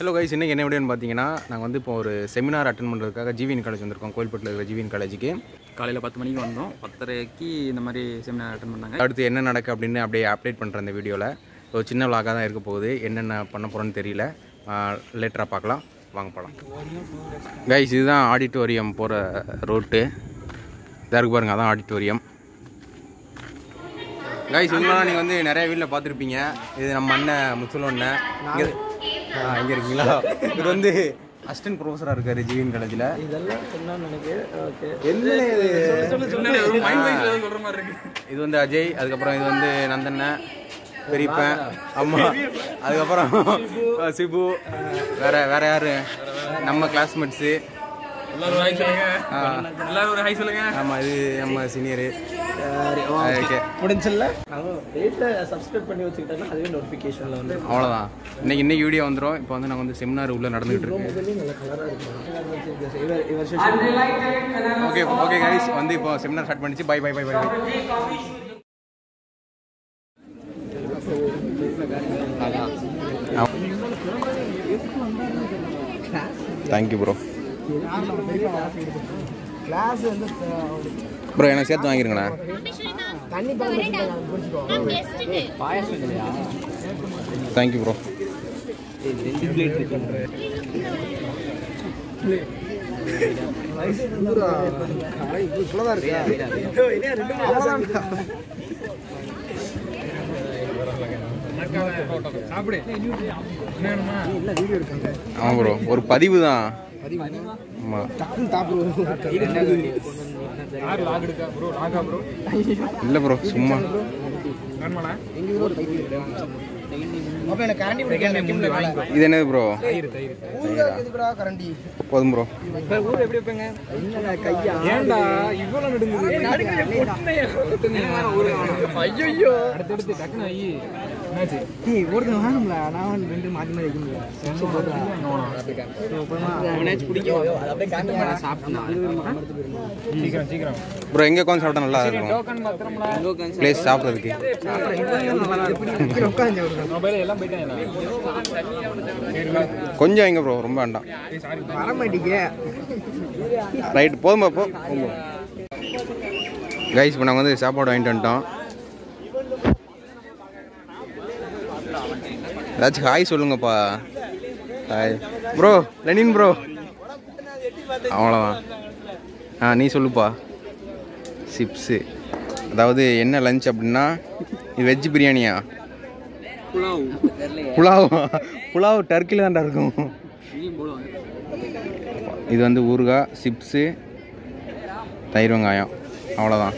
Hello guys இன்னைக்கு என்ன வீடியோன்னு பார்த்தீங்கன்னா நாங்கள் வந்து இப்போ ஒரு செமினார் அட்டன் பண்ணுறதுக்காக ஜிவிஎன் காலேஜ் வந்திருக்கோம் கோயில்பட்டில் இருக்கிற ஜிவிஎன் காலேஜுக்கு காலையில் பத்து மணிக்கு வந்தோம் பத்தரைக்கு இந்த மாதிரி செமினார் அட்டன் பண்ணாங்க அடுத்து என்ன நடக்கு அப்படின்னு அப்படியே அப்டேட் பண்ணுறேன் இந்த வீடியோவில் ஒரு சின்ன விளாகாக தான் இருக்க போகுது என்னென்ன பண்ண போகிறோன்னு தெரியல லேட்டராக பார்க்கலாம் வாங்க போகலாம் கைஸ் இதுதான் ஆடிட்டோரியம் போகிற ரோட்டு இதாக இருக்கு பாருங்க அதான் ஆடிட்டோரியம் கைஸ் இவங்களாம் நீங்கள் வந்து நிறைய வீட்டில் பார்த்துருப்பீங்க இது நம்ம அண்ணன் முத்துலோ அண்ணன் இங்கே ஆ இங்கே இருக்கீங்களா இவர் வந்து அசிஸ்டன்ட் ப்ரொஃபஸராக இருக்காரு ஜிவிஎன் காலேஜில் இதெல்லாம் சொன்னான்னு நினைக்கிறேன் ஓகே சொல்கிற மாதிரி இருக்கு இது வந்து அஜய் அதுக்கப்புறம் இது வந்து நந்தண்ணன் பெரியப்பன் அம்மா அதுக்கப்புறம் சிபு வேற வேற யாரு நம்ம கிளாஸ்மேட்ஸு எல்லாரும் ஹாய் சொல்லுங்க எல்லாரும் ஒரு ஹாய் சொல்லுங்க ஆமாம் இது நம்ம சீனியரு ஓகே முடிஞ்சல அவன் பேஜை சப்ஸ்கிரைப் பண்ணி வச்சுக்கிட்டேன்னா அதுவே நோட்டிஃபிகேஷனில் வந்து அவ்வளோதான் இன்னைக்கு இன்னைக்கு வீடியோ வந்துடும் இப்போ வந்து நாங்கள் வந்து செமினார் உள்ளே நடந்துகிட்டு இருக்கு இதுலேயும் நல்ல கலராக இருக்கும் இவர் இவர் செஷன் ஓகே ஓகே கைஸ் வந்து இப்போ செமினார் ஸ்டார்ட் பண்ணிச்சு bye bye bye bye thank you bro class வந்து ப்ரோ எனக்கு சேர்த்து வாங்கிருங்கண்ணா தண்ணி தேங்க்யூ ப்ரோ இவ்வளோதான் இருக்கா ஆமாம் ப்ரோ ஒரு பதிவு தான் ஆமாம் டக்குன்னு தாப்பு இல்லை ப்ரோ சும்மா அப்போ எனக்கு கரண்டி பிடிக்க இது என்னது ப்ரோ எதுக்குடா கரண்டி போதும் ப்ரோ ஊர் எப்படி வைப்பேங்க என்னடா கையா ஏன்டா இவ்வளோ நடுங்குது ஐயோ அடுத்தடுத்து டக்குனு ஐயோ ஏய் ஒருத்தன் வாங்கல நான் வந்து ரெண்டு மாத்தி மாத்தி வைக்க முடியல ப்ரோ எங்கே உட்காந்து சாப்பிட்டா நல்லா இருக்கும் பிளேஸ் சாப்பிட்றதுக்கு கொஞ்சம் எங்க ப்ரோ ரொம்ப வேண்டாம் வர மாட்டீங்க ரைட் போதுமா போ கைஸ் இப்போ நாங்கள் வந்து சாப்பாடு வாங்கிட்டு வந்துட்டோம் ஏதாச்சும் ஹாய் சொல்லுங்கப்பா ஹாய் ப்ரோ லெனின் ப்ரோ அவ்வளோதான் ஆ நீ சொல்லுப்பா சிப்ஸு அதாவது என்ன லஞ்ச் அப்படின்னா இது வெஜ் பிரியாணியா புலாவ் புலாவ் டர்க்கியில் தான்டா இருக்கும் இது வந்து ஊறுகாய் சிப்ஸு தயிர் வெங்காயம் அவ்வளோதான்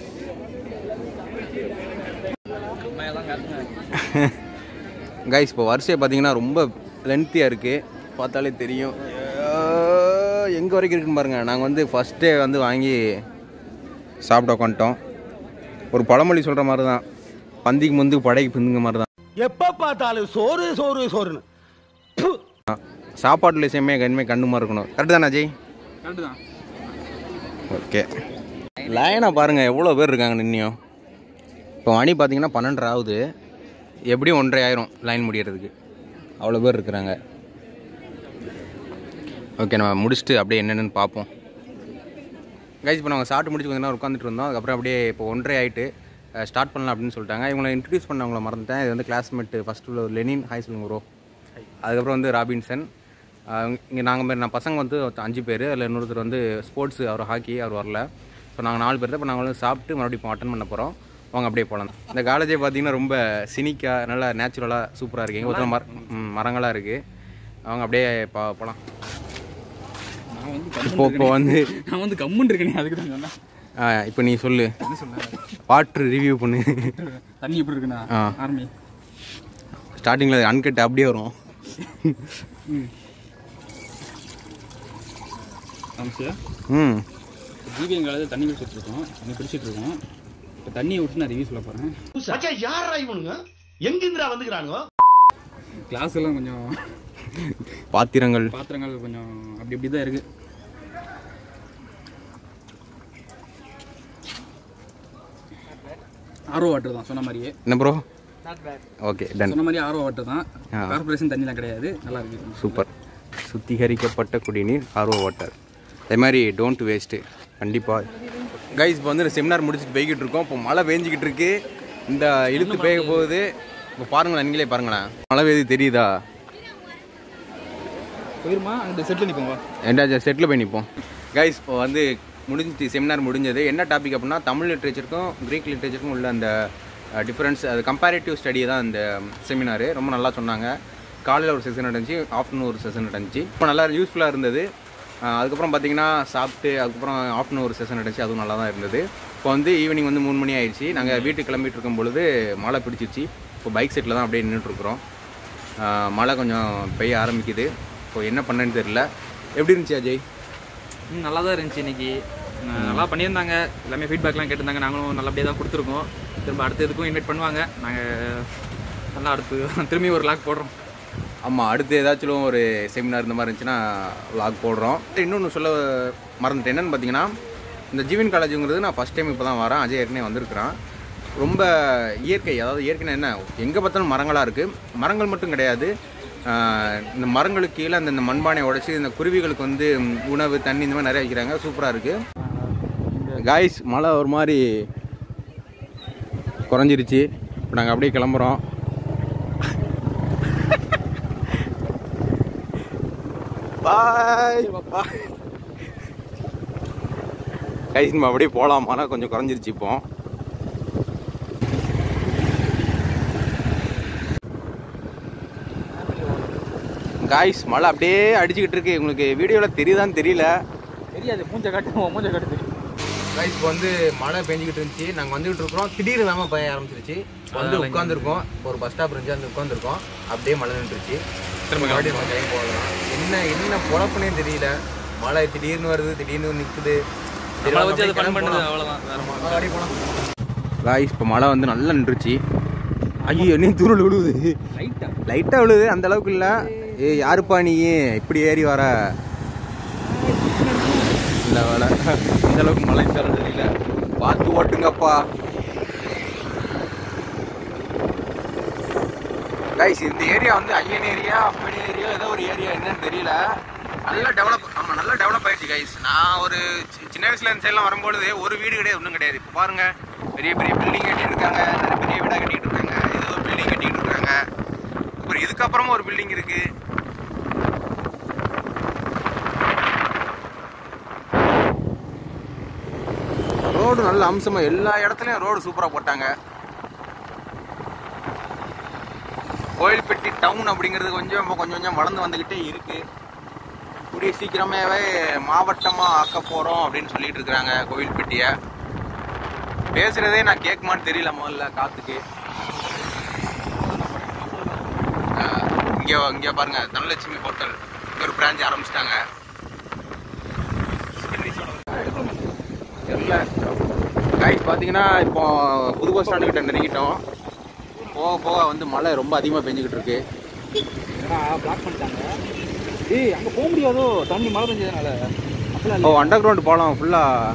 கைஸ் இப்போ வரிசையை பார்த்தீங்கன்னா ரொம்ப லென்த்தியாக இருக்குது பார்த்தாலே தெரியும் எங்கே வரைக்கும் இருக்குன்னு பாருங்கள் நாங்கள் வந்து ஃபஸ்ட்டே வந்து வாங்கி சாப்பிட உட்காந்துட்டோம் ஒரு பழமொழி சொல்கிற மாதிரி தான் பந்திக்கு முந்து படைக்கு பிந்துங்க மாதிரி தான் எப்ப பார்த்தாலும் சோறு சோறு சோறுன்னு ப்பு. சாப்பாட்டு விஷயமே கண்மே கண்ணுமா இருக்கணும் கரெக்டு தானே அஜய் கரெக்டு தான் ஓகே லைனாக பாருங்கள் எவ்வளோ பேர் இருக்காங்க நின்னியும் இப்போ மணி பார்த்தீங்கன்னா பன்னெண்டரை ஆகுது எப்படியும் ஒன்றரை ஆயிரம் லைன் முடியறதுக்கு அவ்வளோ பேர் இருக்கிறாங்க ஓகே நம்ம முடிச்சுட்டு அப்படியே என்னென்னு பார்ப்போம் கைஸ் இப்போ நாங்கள் சாப்பிட்டு முடிச்சு கொஞ்ச நேரம் உட்காந்துட்டு இருந்தோம் அதுக்கப்புறம் அப்படியே இப்போ ஒன்றரை ஆயிட்டு ஸ்டார்ட் பண்ணலாம் அப்படின்னு சொல்லிட்டாங்க இவங்களை இன்ட்ரடியூஸ் பண்ணவங்கள மறந்துட்டேன் இது வந்து கிளாஸ்மேட் ஃபஸ்ட்டு உள்ள லெனின் ஹாய் சொல்லுங்க ப்ரோ அதுக்கப்புறம் வந்து ராபின்சன் இங்கே நாங்கள் மாதிரி நான் பசங்க வந்து ஒருத்தன் அஞ்சு பேர் அதில் இன்னொருத்தர் வந்து ஸ்போர்ட்ஸ் அவர் ஹாக்கி அவர் வரல ஸோ நாங்கள் நாலு பேர் தான் இப்போ நாங்கள் வந்து சாப்பிட்டு மறுபடியும் இப்போ அட்டன் பண்ண போகிறோம் வாங்க அப்படியே போகலாம் இந்த காலேஜே பார்த்தீங்கன்னா ரொம்ப சினிக்காக நல்லா நேச்சுரலாக சூப்பராக இருக்குது எங்கள் ஒருத்தர் மர ம், மரங்களாக இருக்குது அவங்க அப்படியே பா போகலாம் நான் வந்து இப்போ இப்போ வந்து நான் வந்து கம்முன்னு இருக்கேனே அதுக்கு தான் சொன்னேன் ஆ, இப்போ நீ சொல்லு வாட்ரு ரிவ்யூ பண்ணு தண்ணி எப்படி இருக்குண்ணா ஆ. ஆர்மி ஸ்டார்டிங்கில் அன்கட் அப்படியே வரும் ஆமாம் ம் ஜிபிஎன் காலேஜில் தண்ணி குடிச்சிட்டு இருக்கோம் தண்ணி குடிச்சிட்டு இருக்கோம் இப்போ தண்ணியை விட்டு நான் ரிவ்யூ சொல்ல போகிறேன் மச்சான், யார்ரா இவனுங்க எங்கிருந்துடா வந்துக்கிறானுங்க கிளாஸ் எல்லாம் கொஞ்சம் பாத்திரங்கள் பாத்திரங்கள் கொஞ்சம் அப்படி இப்படி தான் இருக்குது ஆர்ஓ வாட்டர் தான் சொன்ன மாதிரியே என்ன bro not bad okay done சொன்ன மாதிரி ஆர்வ வாட்டர் தான் ஆ. கார்பரேஷன் தண்ணிலாம் கிடையாது நல்லா இருக்கு சூப்பர் சுத்திகரிக்கப்பட்ட குடிநீர் ஆர்வ வாட்டர் அதே மாதிரி டோன்ட் வேஸ்ட்டு கண்டிப்பாக கைஸ் இப்போ வந்து செமினார் முடிச்சுட்டு போய்கிட்டு இருக்கோம் இப்போ மழை பெஞ்சிக்கிட்டு இருக்கு இந்த இழுத்து பெய்ய போகுது இப்போ பாருங்களேன் நீங்களே பாருங்களேன் மழை பெய்யுது தெரியுதா போயிருமா அந்த செட்டில் நிற்போம் வா ரெண்டாவது செட்டில் போய் நிற்போம் கைஸ் இப்போ வந்து முடிஞ்சிச்சு செமினார் முடிஞ்சது என்ன டாபிக் அப்படின்னா தமிழ் லிட்ரேச்சருக்கும் க்ரீக் லிட்ரேச்சருக்கும் உள்ள அந்த டிஃப்ரென்ஸ் அது கம்பேரிட்டிவ் ஸ்டடி தான் இந்த செமினார் ரொம்ப நல்லா சொன்னாங்க காலையில் ஒரு செஷன் நடந்துச்சு ஆஃப்டர்நூன் ஒரு செஷன் நடந்துச்சு இப்போ நல்லா யூஸ்ஃபுல்லாக இருந்தது அஹ் அதுக்கப்புறம் பார்த்தீங்கன்னா சாப்பிட்டு அதுக்கப்புறம் ஆஃப்டர்நூன் ஒரு செஷன் நடந்துச்சு அதுவும் நல்லா தான் இருந்தது இப்போ வந்து ஈவினிங் வந்து மூணு மணி ஆயிடுச்சு நாங்கள் வீட்டுக்கு கிளம்பிட்டு இருக்கும் பொழுது மழை பிடிச்சிருச்சு இப்போ பைக் செட்டில் தான் அப்படியே நின்றுட்டுருக்குறோம் மழை கொஞ்சம் பெய்ய ஆரம்பிக்குது இப்போ என்ன பண்ணேன்னு தெரியல எப்படி இருந்துச்சு அஜய் ம் நல்லா தான் இருந்துச்சு இன்னைக்கு அஹ் நல்லா பண்ணியிருந்தாங்க எல்லாமே ஃபீட்பேக்லாம் கேட்டிருந்தாங்க நாங்களும் நல்லபடியாக தான் கொடுத்துருக்கோம் திரும்ப அடுத்த இதுக்கும் இன்வைட் பண்ணுவாங்க நாங்கள் நல்லா அடுத்து திரும்பி ஒரு லாக் போடுறோம் ஆமாம் அடுத்து ஏதாச்சும் ஒரு செமினார் இந்த மாதிரி இருந்துச்சுன்னா லாக் போடுறோம் இன்னொன்று சொல்ல மறந்துட்டேன் என்னன்னு பார்த்தீங்கன்னா இந்த ஜீவன் காலேஜுங்கிறது நான் ஃபஸ்ட் டைம் இப்போ தான் வரேன் அஜய் ஏற்கனவே வந்திருக்கிறான் ரொம்ப இயற்கை அதாவது இயற்கைனா என்ன எங்கே பார்த்தாலும் மரங்களாக இருக்குது மரங்கள் மட்டும் கிடையாது ஆஹ் இந்த மரங்களுக்கு கீழே அந்த இந்த மண்பானையை உடைச்சி இந்த குருவிகளுக்கு வந்து உணவு தண்ணி இந்த மாதிரி நிறைய வைக்கிறாங்க சூப்பராக இருக்குது காய்ஸ் மழை ஒரு மாதிரி குறைஞ்சிருச்சு இப்போ நாங்கள் அப்படியே கிளம்புறோம் பாய் கைஸ் நம்ம அப்படியே போகலாம் மழை கொஞ்சம் குறைஞ்சிருச்சு இப்போ காய்ஸ் மழை அப்படியே அடிச்சுக்கிட்டு இருக்கு உங்களுக்கு வீடியோவில் தெரியுதான்னு தெரியல தெரியாது மூஞ்ச காட்டு மூஞ்ச காட்டு கைஸ் இப்போ வந்து மழை பெஞ்சிக்கிட்டு இருந்துச்சு நாங்கள் வந்துகிட்டு இருக்கிறோம் திடீர்னு வேமா பெய்ய ஆரம்பிச்சிருச்சு வந்து உட்காந்துருக்கோம் ஒரு பஸ் ஸ்டாப் இருந்துச்சு அந்த உட்காந்துருக்கோம் அப்படியே மழை நின்றுச்சு திரும்ப மறுபடியும் நம்ம கிளம்பி போகலாம் என்ன என்ன பொழப்புனே தெரியல மழை திடீர்னு வருது திடீர்னு நிற்குது நம்மளை வச்சு அது ஃபன் பண்ணுது அவ்வளோதான் வேற காய்ஸ் இப்போ மழை வந்து நல்லா நின்றுச்சு ஐயோ என்ன தூரல் விழுவுது லைட்டாக லைட்டாக விழுது அந்த அளவுக்கு இல்லை ஏ யாருப்பா நீ இப்படி ஏறி வர இல்லை வேலை இந்த அளவுக்கு மழை தர தெரியல பார்த்து ஓட்டுங்கப்பா கைஸ் இந்த ஏரியா வந்து ஐயன் ஏரியா அப்படி ஏரியா ஏதோ ஒரு ஏரியா என்னன்னு தெரியல நல்லா டெவலப் ஆமாம் நல்லா டெவலப் ஆயிடுச்சு கைஸ் நான் ஒரு சி- சின்ன வயசுல இந்த சைட்லாம் வரும்பொழுது ஒரு வீடு கிடையாது ஒன்றும் கிடையாது இப்போ பாருங்க பெரிய பெரிய பில்டிங் கட்டிட்டு இருக்காங்க நிறைய பெரிய வீடாக கட்டிட்டு இருக்காங்க ஏதோ ஒரு பில்டிங் கட்டிட்டு இருக்காங்க அப்புறம் இதுக்கப்புறமா ஒரு பில்டிங் இருக்கு ரோடு நல்ல அம்சமா எல்லா இடத்துலயும் ரோடு சூப்பரா போட்டாங்க கோயில்பட்டி டவுன் அப்படிங்கிறது கொஞ்சம் இப்போ கொஞ்சம் கொஞ்சம் வளர்ந்து வந்துக்கிட்டே இருக்கு கூடிய சீக்கிரமாவே மாவட்டமா ஆக்க போறோம் அப்படின்னு சொல்லிட்டு இருக்கிறாங்க கோயில்பட்டிய பேசுறதே நான் கேட்குமான்னு தெரியல முதல்ல காத்துக்கு ஆஹ் இங்க இங்க பாருங்க தனலட்சுமி ஹோட்டல் இங்க ஒரு பிரான்ச் ஆரம்பிச்சிட்டாங்க தெரியல கைஸ் பார்த்தீங்கன்னா இப்போ புது பஸ் ஸ்டாண்டு கிட்ட நெருங்கிட்டோம் போக போக வந்து மழை ரொம்ப அதிகமாக பெஞ்சுக்கிட்டு இருக்கு பிளாக் பண்ணிட்டாங்க ஏய் அங்கே போக முடியாதோ தண்ணி மழை பெஞ்சதுனால அப்படிலாம் ஓ அண்டர் கிரவுண்ட் போகலாம் ஃபுல்லாக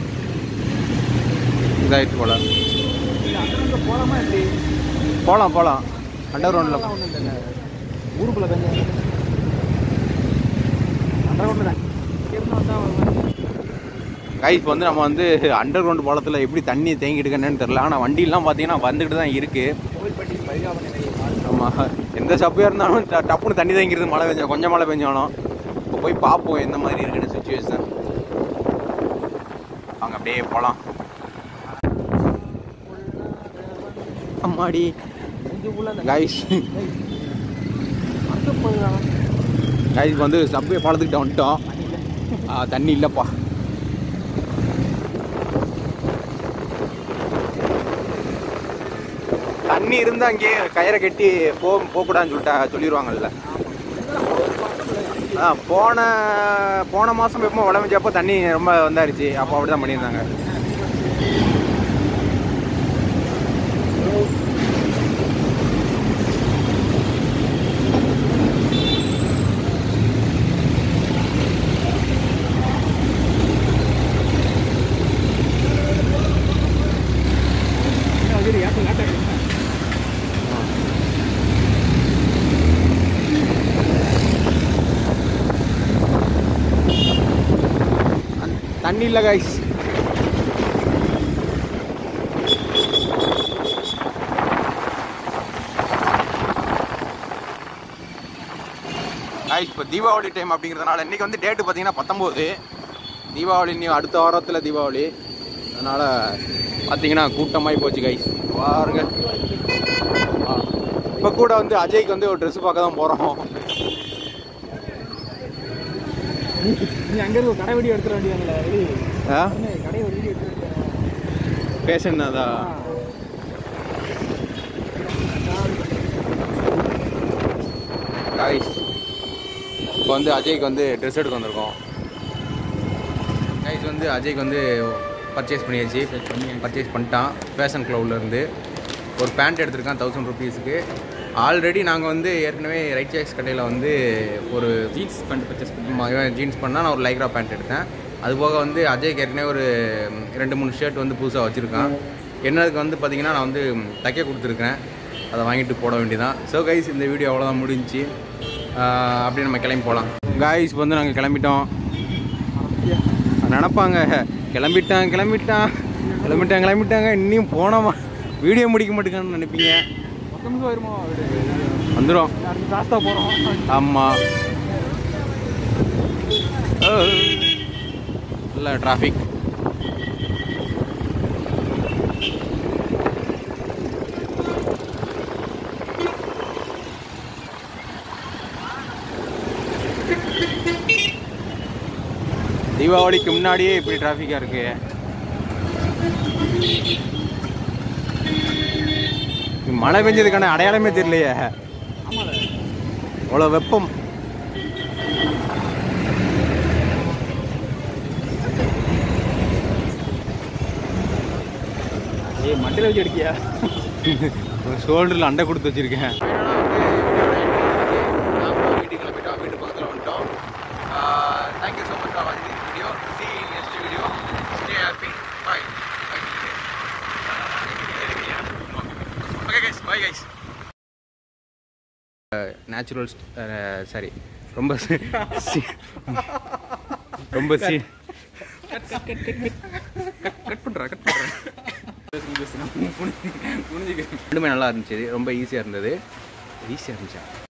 இதாயிடுச்சு போல அங்கே போகலாமா எப்படி போகலாம் போகலாம் அண்டர் கிரவுண்டில் ஒன்றும் இல்லை ஊருக்குள்ளே பெஞ்ச அந்த ரோட்டில் தான் இருந்தால் தான் கைஸ் இப்போ வந்து நம்ம வந்து அண்டர் கிரவுண்ட் பாலத்தில் எப்படி தண்ணி தேங்கிட்டு என்னன்னு தெரில ஆனால் வண்டியெல்லாம் பார்த்தீங்கன்னா வந்துக்கிட்டு தான் இருக்குது கோவில்பட்டி பரிகாப நிலையம் ஆமாம் எந்த சப்பையாக இருந்தாலும் ட- டப்புன்னு தண்ணி தேங்கிடுது மழை பெஞ்சா கொஞ்சம் மழை பெஞ்சாலும் இப்போ போய் பார்ப்போம் எந்த மாதிரி இருக்குன்னு சுச்சுவேஷன் அவங்க அப்படியே போகலாம் அம்மாடி கைஸ் கைஸ் வந்து சப்பையை பாலத்துக்கிட்ட வந்துட்டோம் ஆ, தண்ணி இல்லைப்பா தண்ணி இருந்தா அங்கேயே கயிறை கட்டி போ போகக்கூடாதுன்னு சொல்லிட்டா சொல்லிடுவாங்கல்ல ஆ போன போன மாதம் எப்போ உடம்புச்சப்போ தண்ணி ரொம்ப வந்தாருச்சு அப்போ அப்படி தான் பண்ணியிருந்தாங்க தண்ணி இல்லை கைஸ் கைஸ் இப்போ தீபாவளி டைம் அப்படிங்கிறதுனால இன்னைக்கு வந்து டேட்டு பார்த்தீங்கன்னா பத்தொம்போது தீபாவளி இன்னும் அடுத்த வாரத்தில் தீபாவளி அதனால் பார்த்தீங்கன்னா கூட்டமாகி போச்சு கைஸ் பாருங்க இப்போ கூட வந்து அஜய்க்கு வந்து ஒரு ட்ரெஸ் பார்க்க தான் போகிறோம் நீ அங்கேருந்து ஒரு கடை வீடியோ எடுத்துட வேண்டியதாங்களே வெளியே ஆ கடை ஒரு வீடியோ எடுத்துட்டு பேஷன் அதான் கைஸ் இப்போ வந்து அஜய்க்கு வந்து ட்ரெஸ் எடுக்க வந்திருக்கோம் கைஸ் வந்து அஜய்க்கு வந்து பர்ச்சேஸ் பண்ணியாச்சு பர்ச்சேஸ் பண்ணிட்டான் ஃபேஷன் இருந்து ஒரு பேண்ட் எடுத்திருக்கான் தௌசண்ட் ருபீஸுக்கு ஆல்ரெடி நாங்கள் வந்து ஏற்கனவே ரைட் சாய்ஸ் கடையில் வந்து ஒரு ஜீன்ஸ் பேண்ட் பர்ச்சேஸ் பண்ணி ஜீன்ஸ் பண்ணால் நான் ஒரு லைக்ரா பேண்ட் எடுத்தேன் அது போக வந்து அஜய்க்கு ஏற்கனவே ஒரு ம், ரெண்டு மூணு ஷர்ட் வந்து புதுசாக வச்சுருக்கான் என்னதுக்கு வந்து பார்த்தீங்கன்னா நான் வந்து ம், தைக்க கொடுத்துருக்கேன் அதை வாங்கிட்டு போட வேண்டியதான் ஸோ கைஸ் இந்த வீடியோ அவ்வளோதான் முடிஞ்சுச்சு ஆஹ், அப்படியே நம்ம கிளம்பி போகலாம் கைஸ் இப்போ வந்து நாங்கள் கிளம்பிட்டோம் நினப்பாங்க கிளம்பிட்டான் கிளம்பிட்டான் கிளம்பிட்டான் கிளம்பிட்டாங்க இன்னும் போனோமா வீடியோ முடிக்க மாட்டேங்கன்னு நினைப்பீங்க பத்து நிமிஷம் வருமோ வந்துடும் அடுத்து ஜாஸ்தா போகிறோம் ஆமாம் நல்ல டிராஃபிக் தீபாவளிக்கு முன்னாடியே இப்படி டிராஃபிக்காக இருக்கு மழை பெஞ்சதுக்கான அடையாளமே தெரியலையே அவ்வளோ வெப்பம் ஏய் மண்டையில் வச்சு அடிக்கியா ஷோல்டரில் அண்டை கொடுத்து வச்சிருக்கேன் நேச்சுரல் சாரி ரொம்ப சி- சி- ரொம்ப சி கட் பண்ணுறா கட் பண்ணுறேன் ரெண்டுமே நல்லா இருந்துச்சு ரொம்ப ஈஸியாக இருந்தது ஈஸியாக இருந்துச்சா